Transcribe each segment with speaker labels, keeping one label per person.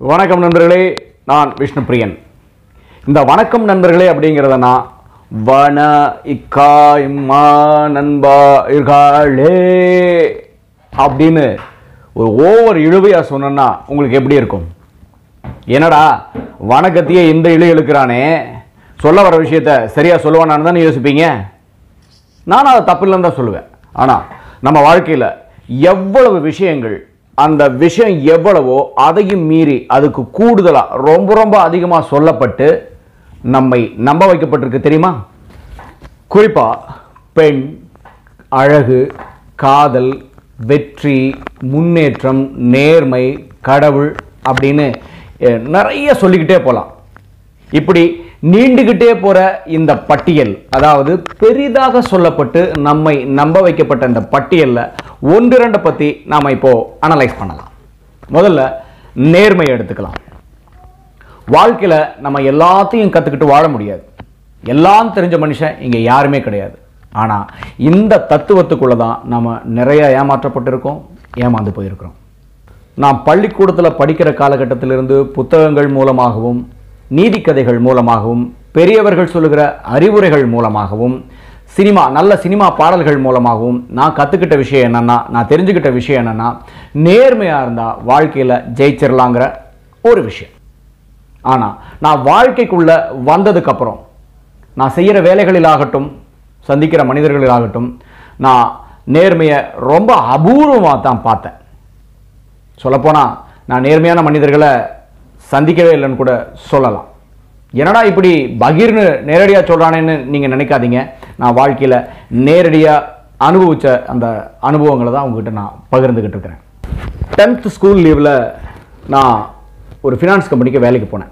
Speaker 1: வணக்கம் நண்பர்களே நான் விஷ்ணுபிரியன் இந்த வணக்கம் நண்பர்களே அப்படிங்கிறத நான் வன இக்கா இம்மா நண்பா இருக்காளே அப்படின்னு ஒரு ஓவர் இழுவையாக சொன்னேன்னா உங்களுக்கு எப்படி இருக்கும் என்னடா வணக்கத்தையே இந்த இழு இழுக்கிறானே சொல்ல வர விஷயத்த சரியாக சொல்லுவானான்னு தானே யோசிப்பீங்க நான் அதை தப்பில்லைன்னு தான் சொல்லுவேன் ஆனால் நம்ம வாழ்க்கையில் எவ்வளவு விஷயங்கள் அந்த விஷயம் எவ்வளவோ அதையும் மீறி அதுக்கு கூடுதலாக ரொம்ப ரொம்ப அதிகமாக சொல்லப்பட்டு நம்மை நம்ப வைக்கப்பட்டிருக்கு தெரியுமா குறிப்பாக பெண் அழகு காதல் வெற்றி முன்னேற்றம் நேர்மை கடவுள் அப்படின்னு அஹ், நிறைய சொல்லிக்கிட்டே போகலாம் இப்படி நீண்டுகிட்டே போற இந்த பட்டியல் அதாவது பெரிதாக சொல்லப்பட்டு நம்மை நம்ப வைக்கப்பட்ட இந்த பட்டியல்ல ஒன்றிரண்டை பத்தி நாம இப்போ அனலைஸ் பண்ணலாம் முதல்ல நேர்மை எடுத்துக்கலாம் வாழ்க்கையில நம்ம எல்லாத்தையும் கத்துக்கிட்டு வாழ முடியாது எல்லாம் தெரிஞ்ச மனுஷன் இங்க யாருமே கிடையாது ஆனா இந்த தத்துவத்துக்குள்ள தான் நம்ம நிறைய ஏமாற்றப்பட்டிருக்கோம் ஏமாந்து போயிருக்கிறோம் நாம் பள்ளிக்கூடத்தில் படிக்கிற காலகட்டத்திலிருந்து புத்தகங்கள் மூலமாகவும் நீதிக்கதைகள் மூலமாகவும் பெரியவர்கள் சொல்லுகிற அறிவுரைகள் மூலமாகவும் சினிமா நல்ல சினிமா பாடல்கள் மூலமாகவும் நான் கற்றுக்கிட்ட விஷயம் என்னன்னா நான் தெரிஞ்சுக்கிட்ட விஷயம் என்னன்னா நேர்மையாக இருந்தால் வாழ்க்கையில் ஜெயிச்சிடலாங்கிற ஒரு விஷயம் ஆனால் நான் வாழ்க்கைக்குள்ள வந்ததுக்கப்புறம் நான் செய்கிற வேலைகளிலாகட்டும் சந்திக்கிற மனிதர்களிலாகட்டும் நான் நேர்மையை ரொம்ப அபூர்வமாக தான் பார்த்தேன் சொல்லப்போனால் நான் நேர்மையான மனிதர்களை சந்திக்கவே இல்லைன்னு கூட சொல்லலாம் என்னடா இப்படி பகீர்னு நேரடியாக சொல்கிறானேன்னு நீங்கள் நினைக்காதீங்க நான் வாழ்க்கையில் நேரடியாக அனுபவித்த அந்த அனுபவங்களை தான் உங்ககிட்ட நான் பகிர்ந்துக்கிட்டு இருக்கிறேன் டென்த்து ஸ்கூல் லீவில் நான் ஒரு ஃபினான்ஸ் கம்பெனிக்கு வேலைக்கு போனேன்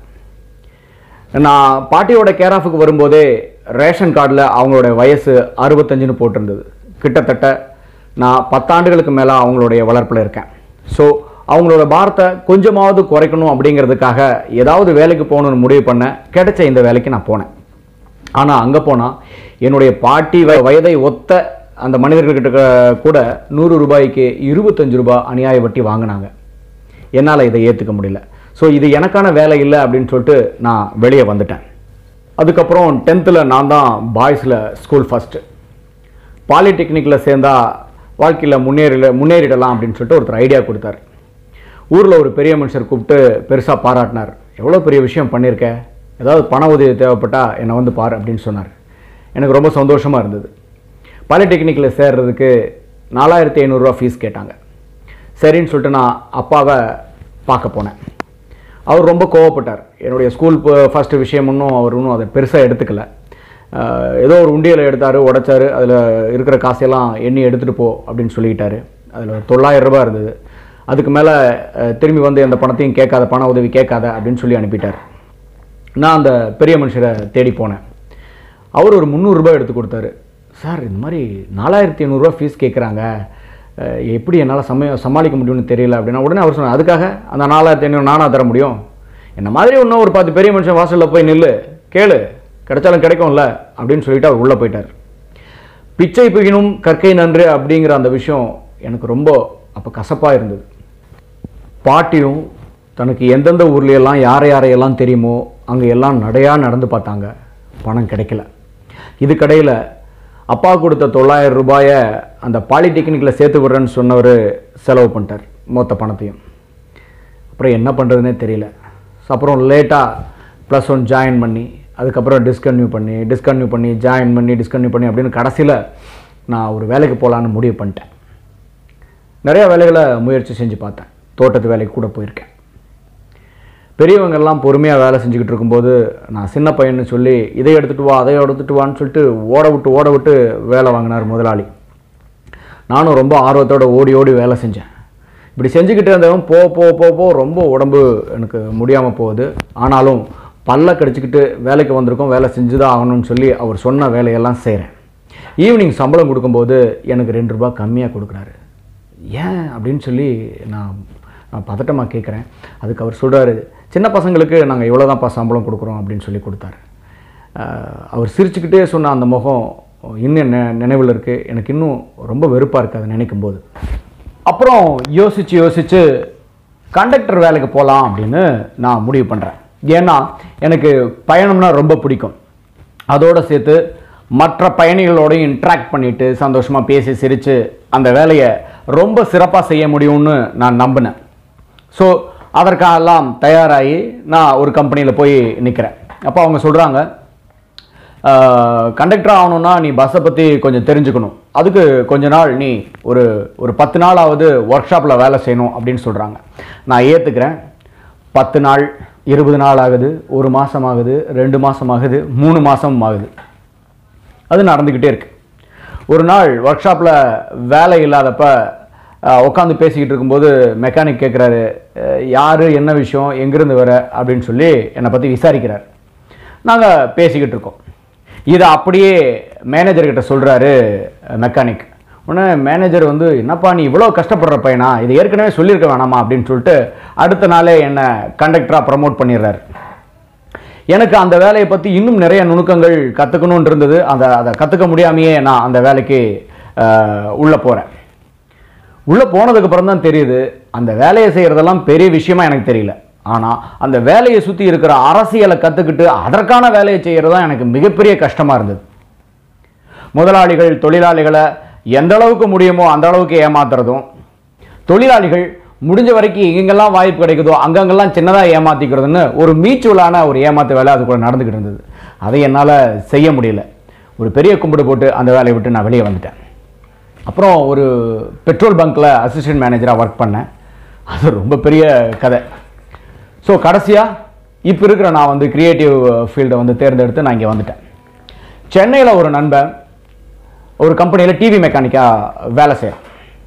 Speaker 1: நான் பாட்டியோட கேர் ஆஃபுக்கு வரும்போதே ரேஷன் கார்டில் அவங்களோட வயசு அறுபத்தஞ்சுன்னு போட்டிருந்தது கிட்டத்தட்ட நான் பத்தாண்டுகளுக்கு மேலே அவங்களுடைய வளர்ப்பில் இருக்கேன் ஸோ அவங்களோட பாரத்தை கொஞ்சமாவது குறைக்கணும் அப்படிங்கிறதுக்காக ஏதாவது வேலைக்கு போகணும்னு முடிவு பண்ணேன் கிடைச்ச இந்த வேலைக்கு நான் போனேன் ஆனால் அங்கே போனால் என்னுடைய பாட்டி வ- வயதை ஒத்த அந்த மனிதர்கள்கிட்ட க- கூட நூறு ரூபாய்க்கு இருபத்தஞ்சு ரூபாய் அநியாய வட்டி வாங்கினாங்க என்னால் இதை ஏற்றுக்க முடியல ஸோ இது எனக்கான வேலை இல்லை அப்படின்னு சொல்லிட்டு நான் வெளியே வந்துட்டேன் அதுக்கப்புறம் டென்த்தில் நான் தான் பாய்ஸில் ஸ்கூல் ஃபஸ்ட்டு பாலிடெக்னிக்கில் சேர்ந்தா வாழ்க்கையில் முன்னேறல முன்னேறிடலாம் அப்படின்னு சொல்லிட்டு ஒருத்தர் ஐடியா கொடுத்தாரு ஊரில் ஒரு பெரிய மனுஷர் கூப்பிட்டு பெருசாக பாராட்டினார் எவ்வளோ பெரிய விஷயம் பண்ணியிருக்க ஏதாவது பண உதவி தேவைப்பட்டா என்னை வந்து பாரு அப்படின்னு சொன்னார் எனக்கு ரொம்ப சந்தோஷமாக இருந்தது பாலிடெக்னிக்கில் சேர்றதுக்கு நாலாயிரத்தி ஐநூறுரூவா ஃபீஸ் கேட்டாங்க சரின்னு சொல்லிட்டு நான் அப்பாவை பார்க்க போனேன் அவர் ரொம்ப கோவப்பட்டார் என்னுடைய ஸ்கூல் ஃபஸ்ட்டு விஷயம் ஒன்றும் அவர் ஒன்றும் அதை பெருசாக எடுத்துக்கல அஹ் ஏதோ ஒரு உண்டியலை எடுத்தார் உடைச்சாரு அதில் இருக்கிற காசையெல்லாம் எண்ணி எடுத்துகிட்டு போ அப்படின்னு சொல்லிக்கிட்டாரு அதில் தொள்ளாயிரம் ரூபாய் இருந்தது அதுக்கு மேலே திரும்பி வந்து எந்த பணத்தையும் கேட்காத பண உதவி கேட்காத அப்படின்னு சொல்லி அனுப்பிட்டார் நான் அந்த பெரிய மனுஷரை தேடி போனேன் அவர் ஒரு முந்நூறுரூபா எடுத்து கொடுத்தாரு சார் இந்த மாதிரி நாலாயிரத்தி ஐநூறுரூவா ஃபீஸ் கேட்குறாங்க அஹ் எப்படி என்னால் சமய சமாளிக்க முடியும்னு தெரியல அப்படின்னா உடனே அவர் சொன்னார் அதுக்காக அந்த நாலாயிரத்தி ஐநூறு நானாக தர முடியும் என்ன மாதிரி இன்னும் ஒரு பத்து பெரிய மனுஷன் வாசலில் போய் நில்லு கேளு கிடைச்சாலும் கிடைக்கும்ல அப்படின்னு சொல்லிட்டு அவர் உள்ளே போயிட்டார் பிச்சை பிகினும் கற்கை நன்று அப்படிங்கிற அந்த விஷயம் எனக்கு ரொம்ப அப்போ கசப்பாக இருந்தது பாட்டியும் தனக்கு எந்தெந்த ஊர்லையெல்லாம் யாரை யாரையெல்லாம் தெரியுமோ அங்கே எல்லாம் நடையாக நடந்து பார்த்தாங்க பணம் கிடைக்கல இதுக்கடையில் அப்பா கொடுத்த தொள்ளாயிரம் ரூபாயை அந்த பாலிடெக்னிக்கில் சேர்த்து விடுறேன்னு சொன்னவர் செலவு பண்ணிட்டார் மொத்த பணத்தையும் அப்புறம் என்ன பண்ணுறதுனே தெரியல So, அப்புறம் லேட்டாக ப்ளஸ் ஒன் ஜாயின் பண்ணி அதுக்கப்புறம் டிஸ்கன்யூ பண்ணி டிஸ்கன்யூ பண்ணி ஜாயின் பண்ணி டிஸ்கன்யூ பண்ணி அப்படின்னு கடைசியில் நான் ஒரு வேலைக்கு போகலான்னு முடிவு பண்ணிட்டேன் நிறைய வேலைகளை முயற்சி செஞ்சு பார்த்தேன் தோட்டத்து வேலைக்கு கூட போயிருக்கேன் பெரியவங்க எல்லாம் பொறுமையாக வேலை செஞ்சுக்கிட்டு இருக்கும்போது நான் சின்ன பையன்னு சொல்லி இதை எடுத்துகிட்டு வா அதை எடுத்துகிட்டு வான்னு சொல்லிட்டு ஓட விட்டு ஓட விட்டு வேலை வாங்கினார் முதலாளி நானும் ரொம்ப ஆர்வத்தோட ஓடி ஓடி வேலை செஞ்சேன் இப்படி செஞ்சுக்கிட்டு இருந்தவன் போ போ போ போ ரொம்ப உடம்பு எனக்கு முடியாமல் போகுது ஆனாலும் பல்ல கடிச்சிக்கிட்டு வேலைக்கு வந்திருக்கோம் வேலை செஞ்சு தான் ஆகணும்னு சொல்லி அவர் சொன்ன வேலையெல்லாம் செய்கிறேன் ஈவினிங் சம்பளம் கொடுக்கும்போது எனக்கு ரெண்டு ரூபாய் கம்மியாக கொடுக்குறாரு ஏன் அப்படின்னு சொல்லி நான் நான் பதட்டமாக கேட்குறேன் அதுக்கு அவர் சொல்றாரு சின்ன பசங்களுக்கு நாங்கள் இவ்வளோ தான்ப்பா சம்பளம் கொடுக்குறோம் அப்படின்னு சொல்லி கொடுத்தாரு அஹ் அவர் சிரிச்சுக்கிட்டே சொன்ன அந்த முகம் இன்னும் நெ நினைவில் இருக்குது எனக்கு இன்னும் ரொம்ப வெறுப்பாக இருக்குது அதை நினைக்கும் போது அப்புறம் யோசித்து யோசித்து கண்டக்டர் வேலைக்கு போகலாம் அப்படின்னு நான் முடிவு பண்ணுறேன் ஏன்னா எனக்கு பயணம்னா ரொம்ப பிடிக்கும் அதோடு சேர்த்து மற்ற பயணிகளோடையும் இன்ட்ராக்ட் பண்ணிட்டு சந்தோஷமாக பேசி சிரித்து அந்த வேலையை ரொம்ப சிறப்பாக செய்ய முடியும்னு நான் நம்பினேன் ஸோ அதற்காகலாம் தயாராகி நான் ஒரு கம்பெனியில் போய் நிற்கிறேன் அப்போ அவங்க சொல்கிறாங்க கண்டக்டர் ஆகணும்னா நீ பஸ்ஸை பற்றி கொஞ்சம் தெரிஞ்சுக்கணும் அதுக்கு கொஞ்ச நாள் நீ ஒரு ஒரு பத்து நாளாவது ஒர்க் ஷாப்பில் வேலை செய்யணும் அப்படின்னு சொல்கிறாங்க நான் ஏற்றுக்கிறேன் பத்து நாள் இருபது நாள் ஆகுது ஒரு மாதம் ஆகுது ரெண்டு மாதம் ஆகுது மூணு மாதம் ஆகுது அது நடந்துக்கிட்டே இருக்கு ஒரு நாள் ஒர்க் ஷாப்பில் வேலை இல்லாதப்ப உட்காந்து பேசிக்கிட்டு இருக்கும்போது மெக்கானிக் கேட்குறாரு யார் என்ன விஷயம் எங்கேருந்து வர அப்படின்னு சொல்லி என்னை பற்றி விசாரிக்கிறார் நாங்கள் பேசிக்கிட்டு இருக்கோம் இதை அப்படியே மேனேஜர்கிட்ட சொல்கிறாரு மெக்கானிக் உடனே மேனேஜர் வந்து என்னப்பா நீ இவ்வளோ கஷ்டப்படுற பையனா இது ஏற்கனவே சொல்லியிருக்க வேணாமா அப்படின்னு சொல்லிட்டு அடுத்த நாளே என்னை கண்டக்டராக ப்ரமோட் பண்ணிடுறாரு எனக்கு அந்த வேலையை பற்றி இன்னும் நிறைய நுணுக்கங்கள் கற்றுக்கணும்னு இருந்தது அந்த அதை கற்றுக்க முடியாமையே நான் அந்த வேலைக்கு உள்ளே போகிறேன் உள்ளே போனதுக்கப்புறம் தான் தெரியுது அந்த வேலையை செய்கிறதெல்லாம் பெரிய விஷயமா எனக்கு தெரியல ஆனால் அந்த வேலையை சுற்றி இருக்கிற அரசியலை கற்றுக்கிட்டு அதற்கான வேலையை செய்கிறது தான் எனக்கு மிகப்பெரிய கஷ்டமாக இருந்தது முதலாளிகள் தொழிலாளிகளை எந்த அளவுக்கு முடியுமோ அந்த அளவுக்கு ஏமாத்துறதும் தொழிலாளிகள் முடிஞ்ச வரைக்கும் எங்கெங்கெல்லாம் வாய்ப்பு கிடைக்குதோ அங்கங்கெல்லாம் சின்னதாக ஏமாத்திக்கிறதுன்னு ஒரு மீச்சுவலான ஒரு ஏமாத்து வேலை அது கூட நடந்துக்கிட்டு இருந்தது அதை என்னால் செய்ய முடியல ஒரு பெரிய கும்பிடு போட்டு அந்த வேலையை விட்டு நான் வெளியே வந்துட்டேன் அப்புறம் ஒரு பெட்ரோல் பங்க்கில் அசிஸ்டன்ட் மேனேஜராக ஒர்க் பண்ணேன் அது ரொம்ப பெரிய கதை ஸோ கடைசியாக இப்போ இருக்கிற நான் வந்து கிரியேட்டிவ் ஃபீல்டை வந்து தேர்ந்தெடுத்து நான் இங்கே வந்துட்டேன் சென்னையில் ஒரு நண்பன் ஒரு கம்பெனியில் டிவி மெக்கானிக்காக வேலை செய்கிறான்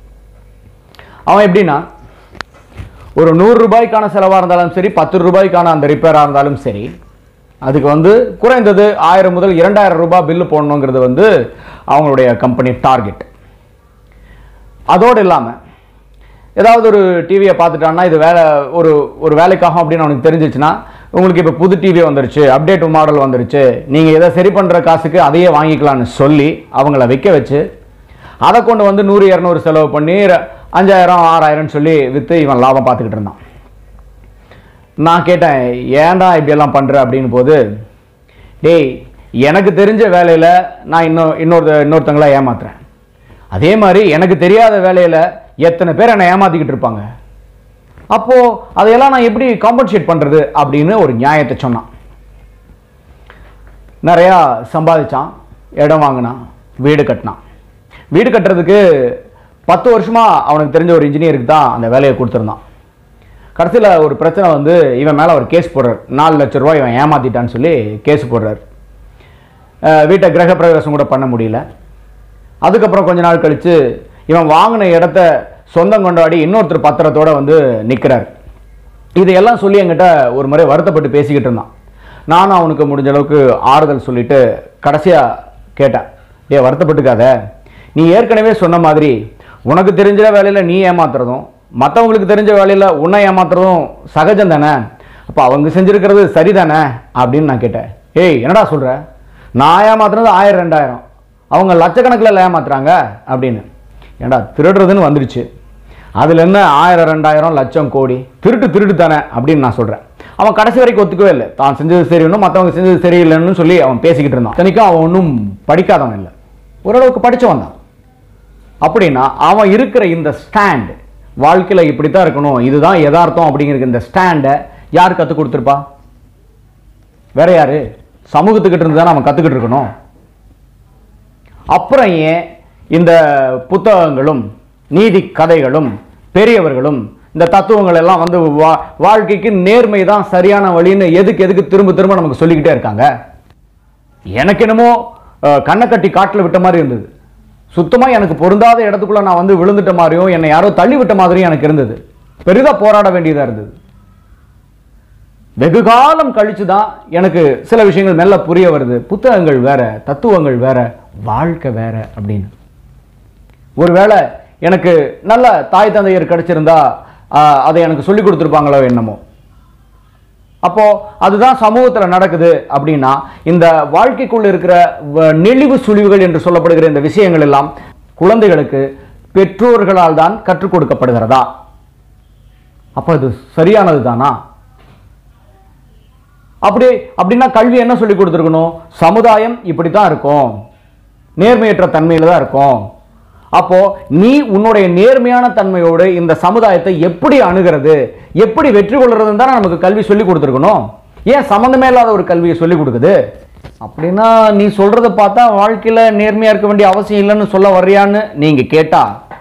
Speaker 1: அவன் எப்படின்னா ஒரு நூறு ரூபாய்க்கான செலவாக இருந்தாலும் சரி பத்து ரூபாய்க்கான அந்த ரிப்பேராக இருந்தாலும் சரி அதுக்கு வந்து குறைந்தது ஆயிரம் முதல் இரண்டாயிரம் ரூபாய் பில்லு போடணுங்கிறது வந்து அவங்களுடைய கம்பெனி டார்கெட் அதோடு இல்லாமல் ஏதாவது ஒரு டிவியை பார்த்துட்டான்னா இது வேலை ஒரு ஒரு வேலைக்காகும் அப்படின்னு அவனுக்கு தெரிஞ்சிச்சுன்னா உங்களுக்கு இப்போ புது டிவி வந்துருச்சு அப்டேட் மாடல் வந்துருச்சு நீங்கள் எதை சரி பண்ணுற காசுக்கு அதையே வாங்கிக்கலாம்னு சொல்லி அவங்கள வைக்க வச்சு அதை கொண்டு வந்து நூறு இரநூறு செலவு பண்ணி ர- அஞ்சாயிரம் ஆறாயிரம்னு சொல்லி விற்று இவன் லாபம் பார்த்துக்கிட்டு இருந்தான் நான் கேட்டேன் ஏன்டா இப்படியெல்லாம் பண்ணுற அப்படின்னு போது டேய் எனக்கு தெரிஞ்ச வேலையில் நான் இன்னும் இன்னொரு இன்னொருத்தங்கள ஏமாத்துறேன் அதே மாதிரி எனக்கு தெரியாத வேலையில் எத்தனை பேர் என்னை ஏமாத்திக்கிட்டு இருப்பாங்க அப்போது அதையெல்லாம் நான் எப்படி காம்பன்சேட் பண்ணுறது அப்படின்னு ஒரு நியாயத்தை சொன்னான் நிறையா சம்பாதிச்சான் இடம் வாங்கினான் வீடு கட்டினான் வீடு கட்டுறதுக்கு பத்து வருஷமாக அவனுக்கு தெரிஞ்ச ஒரு இன்ஜினியருக்கு தான் அந்த வேலையை கொடுத்துருந்தான் கடைசியில் ஒரு பிரச்சனை வந்து இவன் மேலே ஒரு கேஸ் போடுறார் நாலு லட்ச ரூபாய் இவன் ஏமாத்திட்டான்னு சொல்லி கேஸ் போடுறார் அஹ் வீட்டை கிரகப்பிரவேசம் கூட பண்ண முடியல அதுக்கப்புறம் கொஞ்ச நாள் கழித்து இவன் வாங்கின இடத்த சொந்தம் கொண்டாடி இன்னொருத்தர் பத்திரத்தோட வந்து நிற்கிறார் இதையெல்லாம் சொல்லி என்கிட்ட ஒரு முறை வருத்தப்பட்டு பேசிக்கிட்டு இருந்தான் நானும் அவனுக்கு முடிஞ்ச அளவுக்கு ஆறுதல் சொல்லிட்டு கடைசியாக கேட்டேன் டே வருத்தப்பட்டுக்காத நீ ஏற்கனவே சொன்ன மாதிரி உனக்கு தெரிஞ்ச வேலையில் நீ ஏமாத்துறதும் மற்றவங்களுக்கு தெரிஞ்ச வேலையில் உன்னை ஏமாத்துறதும் சகஜம் தானே அப்போ அவங்க செஞ்சுருக்கிறது சரிதானே அப்படின்னு நான் கேட்டேன் ஏய் என்னடா சொல்கிற நான் ஏமாத்துறது ஆயிரம் ரெண்டாயிரம் அவங்க லட்சக்கணக்கில் ஏமாத்துறாங்க அப்படின்னு ஏன்டா திருடுறதுன்னு வந்துடுச்சு அதில் என்ன ஆயிரம் ரெண்டாயிரம் லட்சம் கோடி திருட்டு திருட்டு தானே அப்படின்னு நான் சொல்கிறேன் அவன் கடைசி வரைக்கும் ஒத்துக்கவே இல்லை தான் செஞ்சது சரின்னு மற்றவங்க செஞ்சது சரியில்லைன்னு சொல்லி அவன் பேசிக்கிட்டு இருந்தான் இத்தனைக்கும் அவன் ஒன்றும் படிக்காதவன் இல்லை ஓரளவுக்கு படிச்சவன் தான் அப்படின்னா அவன் இருக்கிற இந்த ஸ்டாண்ட் வாழ்க்கையில் இப்படி தான் இருக்கணும் இதுதான் யதார்த்தம் அப்படிங்கிற இந்த ஸ்டாண்டை யார் கற்றுக் கொடுத்துருப்பா வேற யாரு சமூகத்துக்கிட்ட இருந்து தானே அவன் கற்றுக்கிட்டு இருக்கணும் அப்புறம் ஏன் இந்த புத்தகங்களும் நீதி கதைகளும் பெரியவர்களும் இந்த தத்துவங்கள் எல்லாம் வந்து வா- வாழ்க்கைக்கு நேர்மை தான் சரியான வழின்னு எதுக்கு எதுக்கு திரும்ப திரும்ப நமக்கு சொல்லிக்கிட்டே இருக்காங்க எனக்கு என்னமோ அஹ், கண்ணை கட்டி காட்டில் விட்ட மாதிரி இருந்தது சுத்தமாக எனக்கு பொருந்தாத இடத்துக்குள்ள நான் வந்து விழுந்துட்ட மாதிரியும் என்னை யாரோ தள்ளி விட்ட மாதிரியும் எனக்கு இருந்தது பெரிதாக போராட வேண்டியதாக இருந்தது வெகு காலம் கழிச்சு தான் எனக்கு சில விஷயங்கள் மெல்ல புரிய வருது புத்தகங்கள் வேற தத்துவங்கள் வேற வாழ்க்கை வேற அப்படின்னு ஒருவேளை எனக்கு நல்ல தாய் தந்தையர் கிடைச்சிருந்தா ஆஹ், அதை எனக்கு சொல்லி கொடுத்துருப்பாங்களோ என்னமோ அப்போ அதுதான் சமூகத்தில் நடக்குது அப்படின்னா இந்த வாழ்க்கைக்குள்ள இருக்கிற வ- நெளிவு சுழிவுகள் என்று சொல்லப்படுகிற இந்த விஷயங்கள் எல்லாம் குழந்தைகளுக்கு பெற்றோர்களால் தான் கற்றுக் கொடுக்கப்படுகிறதா அப்போ அது சரியானது தானா அப்படி அப்படின்னா கல்வி என்ன சொல்லி கொடுத்துருக்கணும் சமுதாயம் இப்படி தான் இருக்கும் நேர்மையற்ற தன்மையில் தான் இருக்கும் அப்போ நீ உன்னுடைய நேர்மையான தன்மையோடு இந்த சமுதாயத்தை எப்படி அணுகிறது எப்படி வெற்றி கொள்றதுன்னு தானே நமக்கு கல்வி சொல்லி கொடுத்துருக்கணும் ஏன் சம்மந்தமே இல்லாத ஒரு கல்வியை சொல்லி கொடுக்குது அப்படின்னா நீ சொல்றத பார்த்தா வாழ்க்கையில நேர்மையா இருக்க வேண்டிய அவசியம் இல்லைன்னு சொல்ல வர்றியான்னு நீங்க கேட்டா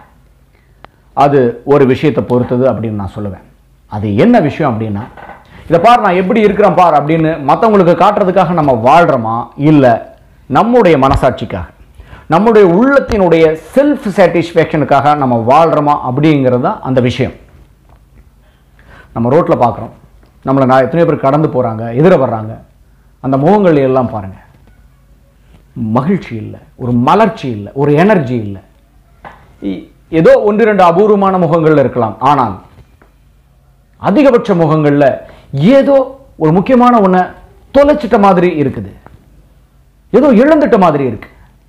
Speaker 1: அது ஒரு விஷயத்தை பொறுத்தது அப்படின்னு நான் சொல்லுவேன் அது என்ன விஷயம் அப்படின்னா இதை பார் நான் எப்படி இருக்கிறேன் பார் அப்படின்னு மற்றவங்களுக்கு காட்டுறதுக்காக நம்ம வாழ்கிறோமா இல்லை நம்முடைய மனசாட்சிக்காக நம்முடைய உள்ளத்தினுடைய செல்ஃப் சாட்டிஸ்ஃபேக்ஷனுக்காக நம்ம வாழ்கிறோமா அப்படிங்கிறது தான் அந்த விஷயம் நம்ம ரோட்டில் பார்க்குறோம் நம்மளை நான் எத்தனையோ பேர் கடந்து போகிறாங்க எதிர வர்றாங்க அந்த முகங்கள் எல்லாம் பாருங்க மகிழ்ச்சி இல்லை ஒரு மலர்ச்சி இல்லை ஒரு எனர்ஜி இல்லை இ- ஏதோ ஒன்று ரெண்டு அபூர்வமான முகங்கள் இருக்கலாம் ஆனால் அதிகபட்ச முகங்கள்ல ஏதோ ஒரு முக்கியமான ஒன்றை தொலைச்சிட்ட மாதிரி இருக்குது ஏதோ இழந்துட்ட மாதிரி இருக்கு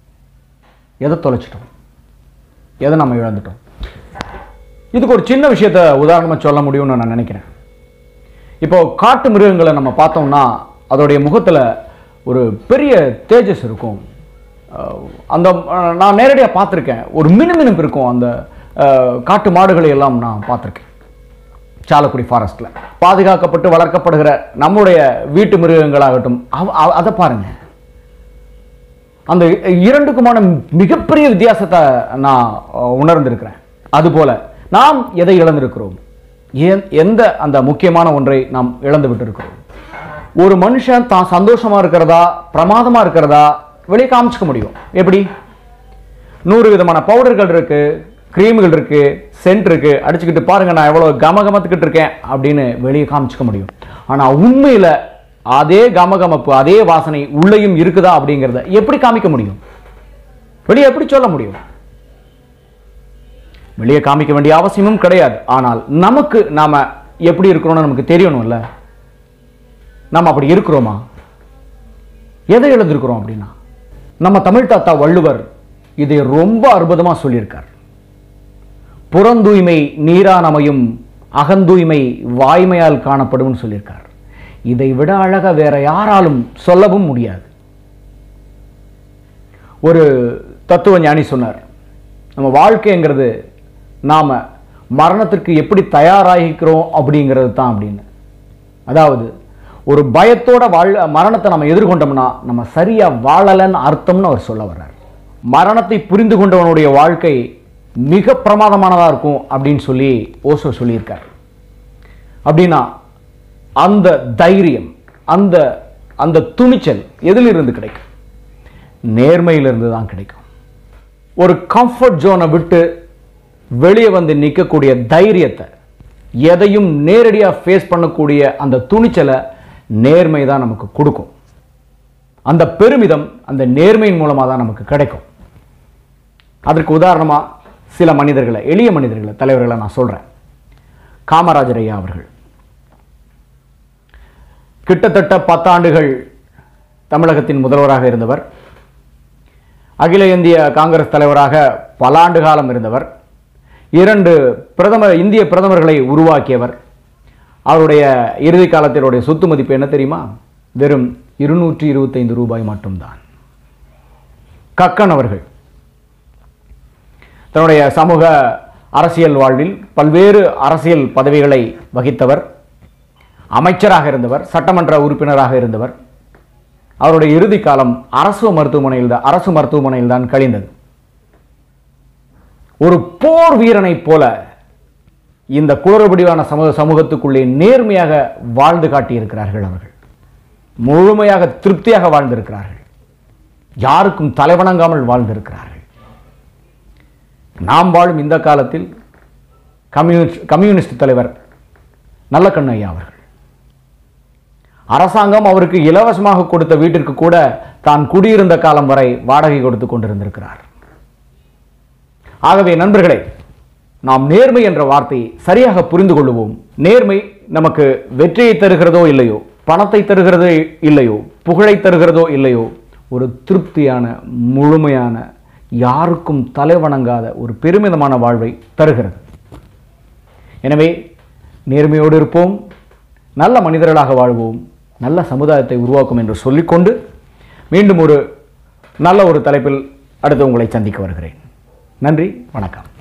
Speaker 1: எதை தொலைச்சிட்டோம் எதை நம்ம இழந்துட்டோம் இதுக்கு ஒரு சின்ன விஷயத்த உதாரணமா சொல்ல முடியும்னு நான் நினைக்கிறேன் இப்போ காட்டு மிருகங்களை நம்ம பார்த்தோம்னா அதோடைய முகத்துல ஒரு பெரிய தேஜஸ் இருக்கும் அஹ் அந்த அஹ், நான் நேரடியாக பார்த்துருக்கேன் ஒரு மினுமினுப்பு இருக்கும் அந்த அஹ், காட்டு மாடுகளை எல்லாம் நான் பார்த்துருக்கேன் சாலக்குடி ஃபாரஸ்ட்டில் பாதுகாக்கப்பட்டு வளர்க்கப்படுகிற நம்முடைய வீட்டு மிருகங்களாகட்டும் அவ- அவ- அதை பாருங்க அந்த இரண்டுக்குமான மிகப்பெரிய வித்தியாசத்தை நான் அஹ், உணர்ந்திருக்கிறேன் அதுபோல நாம் எதை இழந்திருக்கிறோம் ஏன் எந்த அந்த முக்கியமான ஒன்றை நாம் இழந்து விட்டிருக்கிறோம் ஒரு மனுஷன் தான் சந்தோஷமா இருக்கிறதா பிரமாதமா இருக்கிறதா வெளியே காமிச்சுக்க முடியும் எப்படி நூறு விதமான பவுடர்கள் இருக்கு கிரீம்கள் இருக்கு சென்ட் இருக்கு அடிச்சுக்கிட்டு பாருங்க நான் எவ்வளவு கமகமத்துக்கிட்டு இருக்கேன் அப்படின்னு வெளியே காமிச்சுக்க முடியும் ஆனா உண்மையில அதே கமகமப்பு அதே வாசனை உள்ளேயும் இருக்குதா அப்படிங்கிறத எப்படி காமிக்க முடியும் வெளியே எப்படி சொல்ல முடியும் வெளியே காமிக்க வேண்டிய அவசியமும் கிடையாது ஆனால் நமக்கு நாம எப்படி இருக்கிறோம்னு நமக்கு தெரியணும்ல நாம் அப்படி இருக்கிறோமா எதை இழந்திருக்கிறோம் அப்படின்னா நம்ம தமிழ் தாத்தா வள்ளுவர் இதை ரொம்ப அற்புதமா சொல்லியிருக்கார் புறந்தூய்மை நீரானமையும் அகந்தூய்மை வாய்மையால் காணப்படும்னு சொல்லியிருக்கார் இதை விட அழகா வேற யாராலும் சொல்லவும் முடியாது ஒரு தத்துவ ஞானி சொன்னார் நம்ம வாழ்க்கைங்கிறது நாம மரணத்திற்கு எப்படி தயாராகிக்கிறோம் அப்படிங்கிறது தான் அப்படின்னு அதாவது ஒரு பயத்தோட வாழ் மரணத்தை நம்ம எதிர்கொண்டோம்னா நம்ம சரியா வாழலைன்னு அர்த்தம்னு அவர் சொல்ல வர்றார் மரணத்தை புரிந்து கொண்டவனுடைய வாழ்க்கை மிக பிரமாதமானதா இருக்கும் அப்படின்னு சொல்லி ஓசோ சொல்லியிருக்கார் அப்படின்னா அந்த தைரியம் அந்த அந்த துணிச்சல் எதிலிருந்து கிடைக்கும் நேர்மையிலிருந்து தான் கிடைக்கும் ஒரு கம்ஃபர்ட் ஜோனை விட்டு வெளியே வந்து நிற்கக்கூடிய தைரியத்தை எதையும் நேரடியாக ஃபேஸ் பண்ணக்கூடிய அந்த துணிச்சலை நேர்மை தான் நமக்கு கொடுக்கும் அந்த பெருமிதம் அந்த நேர்மையின் மூலமாக தான் நமக்கு கிடைக்கும் அதற்கு உதாரணமா சில மனிதர்களை எளிய மனிதர்களை தலைவர்களை நான் சொல்றேன் காமராஜர் ஐயா அவர்கள் கிட்டத்தட்ட பத்தாண்டுகள் தமிழகத்தின் முதல்வராக இருந்தவர் அகில இந்திய காங்கிரஸ் தலைவராக பல ஆண்டு காலம் இருந்தவர் இரண்டு பிரதமர் இந்திய பிரதமர்களை உருவாக்கியவர் அவருடைய இறுதி காலத்தினுடைய சொத்து மதிப்பு என்ன தெரியுமா வெறும் இருநூற்றி இருபத்தைந்து ரூபாய் மட்டும்தான் கக்கன் அவர்கள் தன்னுடைய சமூக அரசியல் வாழ்வில் பல்வேறு அரசியல் பதவிகளை வகித்தவர் அமைச்சராக இருந்தவர் சட்டமன்ற உறுப்பினராக இருந்தவர் அவருடைய இறுதி காலம் அரசு மருத்துவமனையில் தான் அரசு மருத்துவமனையில் தான் கழிந்தது ஒரு போர் வீரனைப் போல இந்த குளறுபடியான சமூக சமூகத்துக்குள்ளே நேர்மையாக வாழ்ந்து காட்டியிருக்கிறார்கள் அவர்கள் முழுமையாக திருப்தியாக வாழ்ந்திருக்கிறார்கள் யாருக்கும் தலைவணங்காமல் வாழ்ந்திருக்கிறார்கள் நாம் வாழும் இந்த காலத்தில் கம்யூனிஸ்ட் கம்யூனிஸ்ட் தலைவர் நல்லக்கண்ணு ஐயா அவர்கள் அரசாங்கம் அவருக்கு இலவசமாக கொடுத்த வீட்டிற்கு கூட தான் குடியிருந்த காலம் வரை வாடகை கொடுத்து கொண்டிருந்திருக்கிறார் ஆகவே நண்பர்களே நாம் நேர்மை என்ற வார்த்தையை சரியாக புரிந்து கொள்ளுவோம் நேர்மை நமக்கு வெற்றியை தருகிறதோ இல்லையோ பணத்தை தருகிறதோ இல்லையோ புகழை தருகிறதோ இல்லையோ ஒரு திருப்தியான முழுமையான யாருக்கும் தலைவணங்காத ஒரு பெருமிதமான வாழ்வை தருகிறது எனவே நேர்மையோடு இருப்போம் நல்ல மனிதர்களாக வாழ்வோம் நல்ல சமுதாயத்தை உருவாக்கும் என்று சொல்லிக்கொண்டு மீண்டும் ஒரு நல்ல ஒரு தலைப்பில் அடுத்து உங்களை சந்திக்க வருகிறேன் நன்றி வணக்கம்